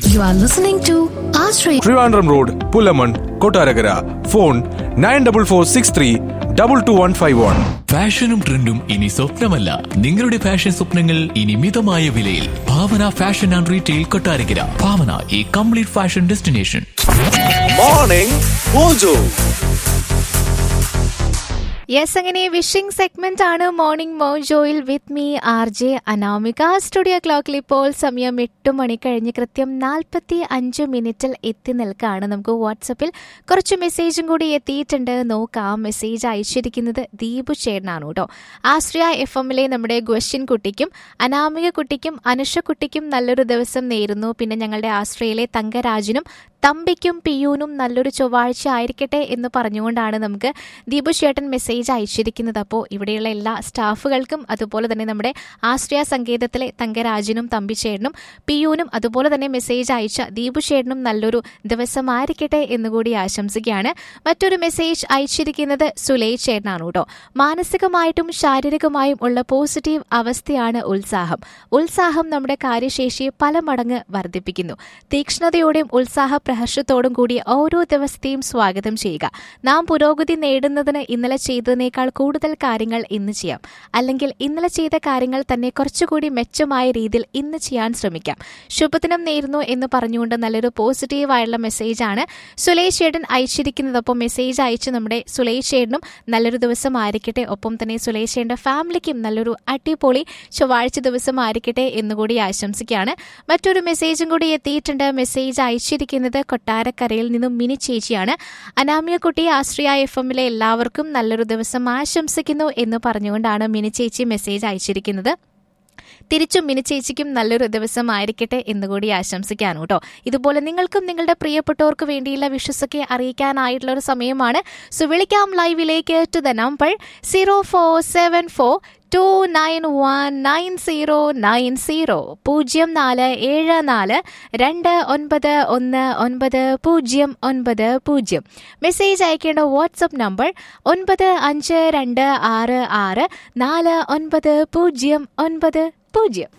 You are listening to Ashraya Trivandrum road Pulamon Kottarakara phone nine double four six three double two one five one ഫാഷനും ട്രെൻഡും ഇനി സ്വപ്നമല്ല നിങ്ങളുടെ fashion സ്വപ്നങ്ങൾ ഇനി മിതമായ വിലയിൽ Bhavana fashion and retail Kottarakkara Bhavana ഈ complete fashion destination morning mojo yes അങ്ങനെ വിഷിംഗ് സെഗ്മെന്റ് ആണ് മോർണിംഗ് മോജോയിൽ with me R J Anamika studio ക്ലോക്കിൽ ഇപ്പോൾ സമയം എട്ട് മണി കഴിഞ്ഞ് കൃത്യം നാൽപ്പത്തി അഞ്ച് മിനിറ്റിൽ എത്തി നിൽക്കുകയാണ് നമുക്ക് വാട്സപ്പിൽ കുറച്ച് മെസ്സേജും കൂടി എത്തിയിട്ടുണ്ട് നോക്കാം മെസ്സേജ് അയച്ചിരിക്കുന്നത് ദീപു ചേട്ടനാണ് കേട്ടോ ആശ്രയ എഫ് എമ്മിലെ നമ്മുടെ ഗ്വഷ്യൻ കുട്ടിക്കും അനാമിക കുട്ടിക്കും അനുഷ കുട്ടിക്കും നല്ലൊരു ദിവസം നേരുന്നു പിന്നെ ഞങ്ങളുടെ ആശ്രയയിലെ തങ്കരാജിനും തമ്പിക്കും പിയൂനും നല്ലൊരു ചൊവ്വാഴ്ച ആയിരിക്കട്ടെ എന്ന് പറഞ്ഞുകൊണ്ടാണ് നമുക്ക് ദീപു ചേട്ടൻ മെസ്സേജ് അയച്ചിരിക്കുന്നത് അപ്പോൾ ഇവിടെയുള്ള എല്ലാ സ്റ്റാഫുകൾക്കും അതുപോലെ തന്നെ നമ്മുടെ ആശ്രയ സങ്കേതത്തിലെ തങ്കരാജിനും തമ്പിച്ചേട്ടനും പിയൂനും അതുപോലെ തന്നെ മെസ്സേജ് അയച്ച ദീപു ചേട്ടനും നല്ലൊരു ദിവസമായിരിക്കട്ടെ എന്നുകൂടി ആശംസിക്കുകയാണ് മറ്റൊരു മെസ്സേജ് അയച്ചിരിക്കുന്നത് സുലൈ ചേട്ടനാണ് കേട്ടോ മാനസികമായിട്ടും ശാരീരികമായും ഉള്ള പോസിറ്റീവ് അവസ്ഥയാണ് ഉത്സാഹം ഉത്സാഹം നമ്മുടെ കാര്യശേഷിയെ പല മടങ്ങ് വർദ്ധിപ്പിക്കുന്നു തീക്ഷ്ണതയോടെയും ഉത്സാഹ പ്രഹർഷത്തോടും കൂടി ഓരോ ദിവസത്തെയും സ്വാഗതം ചെയ്യുക നാം പുരോഗതി നേടുന്നതിന് ഇന്നലെ ചെയ്തതിനേക്കാൾ കൂടുതൽ കാര്യങ്ങൾ ഇന്ന് ചെയ്യാം അല്ലെങ്കിൽ ഇന്നലെ ചെയ്ത കാര്യങ്ങൾ തന്നെ കുറച്ചുകൂടി മെച്ചമായ രീതിയിൽ ഇന്ന് ചെയ്യാൻ ശ്രമിക്കാം ശുഭദിനം നേരുന്നു എന്ന് പറഞ്ഞുകൊണ്ട് നല്ലൊരു പോസിറ്റീവ് ആയിട്ടുള്ള മെസ്സേജാണ് സുലേഷ് ചേട്ടൻ അയച്ചിരിക്കുന്നത് ഒപ്പം മെസ്സേജ് അയച്ച് നമ്മുടെ സുലേഷ് ചേട്ടനും നല്ലൊരു ദിവസം ആയിരിക്കട്ടെ ഒപ്പം തന്നെ സുലേഷ് ചേട്ടൻ്റെ ഫാമിലിക്കും നല്ലൊരു അടിപൊളി ചൊവ്വാഴ്ച ദിവസം ആയിരിക്കട്ടെ എന്നുകൂടി ആശംസിക്കുകയാണ് മറ്റൊരു മെസ്സേജും കൂടി എത്തിയിട്ടുണ്ട് മെസ്സേജ് അയച്ചിരിക്കുന്നത് കൊട്ടാരക്കരയിൽ നിന്നും മിനി ചേച്ചിയാണ് അനാമിയ കുട്ടി ആശ്രയ എഫ് എമ്മിലെ എല്ലാവർക്കും നല്ലൊരു ദിവസം ആശംസിക്കുന്നു എന്ന് പറഞ്ഞുകൊണ്ടാണ് മിനി ചേച്ചി മെസ്സേജ് അയച്ചിരിക്കുന്നത് തിരിച്ചും മിനി ചേച്ചിക്കും നല്ലൊരു ദിവസമായിരിക്കട്ടെ എന്നുകൂടി ആശംസിക്കാൻ കേട്ടോ ഇതുപോലെ നിങ്ങൾക്കും നിങ്ങളുടെ പ്രിയപ്പെട്ടവർക്ക് വേണ്ടിയുള്ള വിശ്വസൊക്കെ അറിയിക്കാനായിട്ടുള്ള ഒരു സമയമാണ് സോ വിളിക്കാം ലൈവിലേക്ക് to the number zero four seven four two nine one nine zero nine zero പൂജ്യം നാല് ഏഴ് നാല് രണ്ട് ഒൻപത് ഒന്ന് ഒൻപത് പൂജ്യം ഒൻപത് പൂജ്യം മെസ്സേജ് അയക്കേണ്ട വാട്സപ്പ് നമ്പർ ഒൻപത് അഞ്ച് രണ്ട് ആറ് ആറ് നാല് ഒൻപത് പൂജ്യം ഒൻപത് പൂജ്യം